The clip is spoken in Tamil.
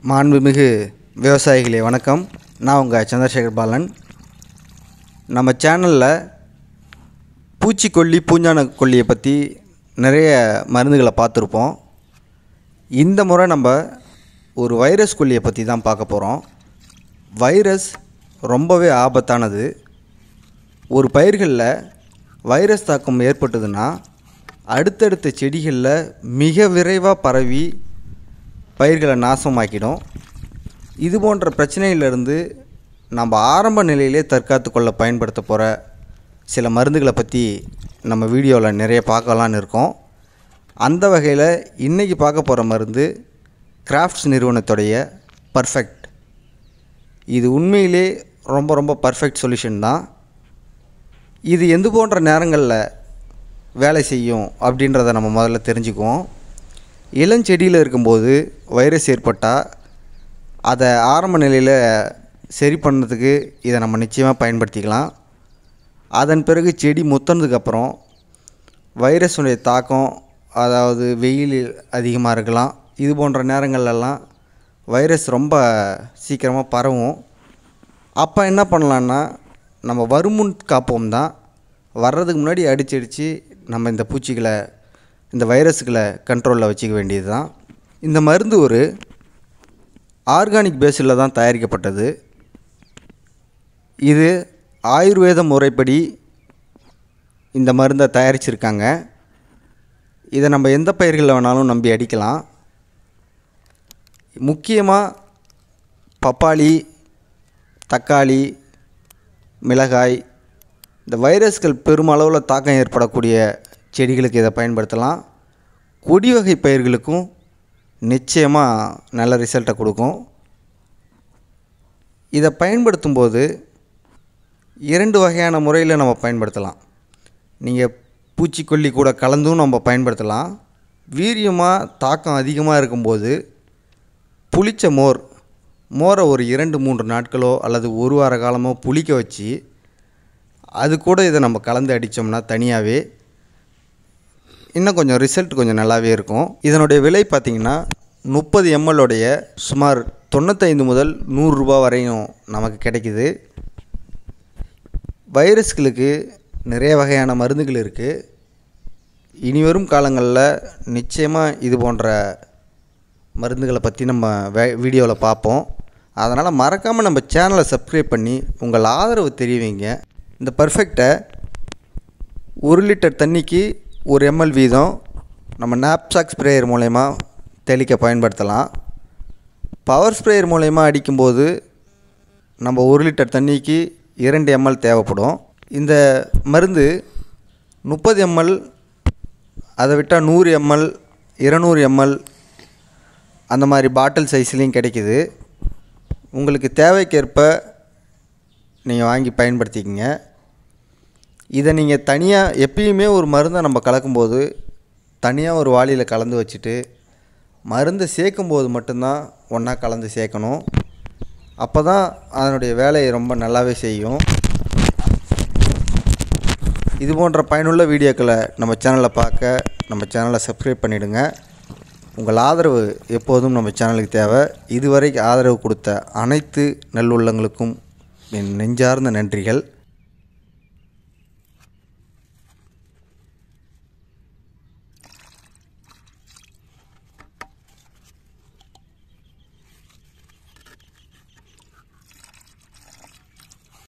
மாண்புமிகு விவசாயிகளே வணக்கம் நான் உங்கள் சந்திரசேகர் பாலன் நம்ம சேனலில் பூச்சிக்கொல்லி பூஞ்சான கொல்லியை பற்றி நிறைய மருந்துகளை பார்த்துருப்போம் இந்த முறை நம்ம ஒரு வைரஸ் கொல்லியை பற்றி தான் பார்க்க போகிறோம் வைரஸ் ரொம்பவே ஆபத்தானது ஒரு பயிர்களில் வைரஸ் தாக்கம் ஏற்பட்டதுன்னா அடுத்தடுத்த செடிகளில் மிக விரைவாக பரவி பயிர்களை நாசமாக்கிடும் இது போன்ற பிரச்சனையிலிருந்து நம்ம ஆரம்ப நிலையிலே தற்காத்து கொள்ள பயன்படுத்த போகிற சில மருந்துகளை பற்றி நம்ம வீடியோவில் நிறைய பார்க்கலான்னு இருக்கோம் அந்த வகையில் இன்றைக்கி பார்க்க போகிற மருந்து கிராஃப்ட்ஸ் நிறுவனத்துடைய பர்ஃபெக்ட் இது உண்மையிலே ரொம்ப ரொம்ப பர்ஃபெக்ட் சொல்யூஷன் தான் இது எந்த போன்ற நேரங்களில் வேலை செய்யும் அப்படின்றத நம்ம முதல்ல தெரிஞ்சுக்குவோம் இளஞ்செடியில் இருக்கும்போது வைரஸ் ஏற்பட்டால் அதை ஆரம்ப நிலையில் சரி பண்ணதுக்கு இதை நம்ம நிச்சயமாக பயன்படுத்திக்கலாம் அதன் பிறகு செடி முத்தினதுக்கப்புறம் வைரஸுடைய தாக்கம் அதாவது வெயில் அதிகமாக இருக்கலாம் இது போன்ற நேரங்கள்லாம் வைரஸ் ரொம்ப சீக்கிரமாக பரவும் அப்போ என்ன பண்ணலான்னா நம்ம வருமுன் காப்போம் தான் வர்றதுக்கு முன்னாடி அடிச்சு அடித்து நம்ம இந்த பூச்சிகளை இந்த வைரஸுகளை கண்ட்ரோலில் வச்சுக்க வேண்டியது தான் இந்த மருந்து ஒரு ஆர்கானிக் பேஸில் தான் தயாரிக்கப்பட்டது இது ஆயுர்வேத முறைப்படி இந்த மருந்தை தயாரிச்சிருக்காங்க இதை நம்ம எந்த பயிர்களில் வேணாலும் நம்பி அடிக்கலாம் முக்கியமாக பப்பாளி தக்காளி மிளகாய் இந்த வைரஸ்கள் பெருமளவில் தாக்கம் ஏற்படக்கூடிய செடிகளுக்கு இதை பயன்படுத்தலாம் கொடி வகை பயிர்களுக்கும் நிச்சயமாக நல்ல ரிசல்ட்டை கொடுக்கும் இதை பயன்படுத்தும் போது இரண்டு வகையான முறையில் நம்ம பயன்படுத்தலாம் நீங்கள் பூச்சிக்கொல்லி கூட கலந்தும் நம்ம பயன்படுத்தலாம் வீரியமாக தாக்கம் அதிகமாக இருக்கும்போது புளிச்ச மோர் மோரை ஒரு இரண்டு மூன்று நாட்களோ அல்லது ஒரு வார காலமோ புளிக்க வச்சு அது கூட இதை நம்ம கலந்து அடித்தோம்னா தனியாகவே இன்னும் கொஞ்சம் ரிசல்ட் கொஞ்சம் நல்லாவே இருக்கும் இதனுடைய விலை பார்த்திங்கன்னா முப்பது எம்எல்லுடைய சுமார் தொண்ணூத்தைந்து முதல் நூறுரூபா வரையும் நமக்கு கிடைக்குது வைரஸ்களுக்கு நிறைய வகையான மருந்துகள் இருக்குது இனி வரும் காலங்களில் நிச்சயமாக இது போன்ற மருந்துகளை பற்றி நம்ம வே வீடியோவில் பார்ப்போம் அதனால் மறக்காமல் நம்ம சேனலை சப்ஸ்கிரைப் பண்ணி உங்கள் ஆதரவு தெரிவிங்க இந்த பர்ஃபெக்டை ஒரு லிட்டர் தண்ணிக்கு ஒரு எம்எல் வீதம் நம்ம நாப்சாக் ஸ்ப்ரேயர் மூலயமா தெளிக்க பயன்படுத்தலாம் பவர் ஸ்ப்ரேயர் மூலயமா அடிக்கும்போது நம்ம ஒரு லிட்டர் தண்ணிக்கு இரண்டு எம்எல் தேவைப்படும் இந்த மருந்து முப்பது எம்எல் அதை விட்டால் நூறு எம்எல் இருநூறு எம்எல் அந்த மாதிரி பாட்டில் சைஸ்லேயும் கிடைக்குது உங்களுக்கு தேவைக்கேற்ப நீங்கள் வாங்கி பயன்படுத்திக்கங்க இதை நீங்கள் தனியாக எப்பயுமே ஒரு மருந்தை நம்ம கலக்கும்போது தனியாக ஒரு வாளியில் கலந்து வச்சுட்டு மருந்தை சேர்க்கும்போது மட்டும்தான் ஒன்றா கலந்து சேர்க்கணும் அப்போ தான் அதனுடைய வேலையை ரொம்ப நல்லாவே செய்யும் இது போன்ற பயனுள்ள வீடியோக்களை நம்ம சேனலில் பார்க்க நம்ம சேனலை சப்ஸ்கிரைப் பண்ணிவிடுங்க உங்கள் ஆதரவு எப்போதும் நம்ம சேனலுக்கு தேவை இதுவரை ஆதரவு கொடுத்த அனைத்து நல்லுள்ளங்களுக்கும் என் நெஞ்சார்ந்த நன்றிகள்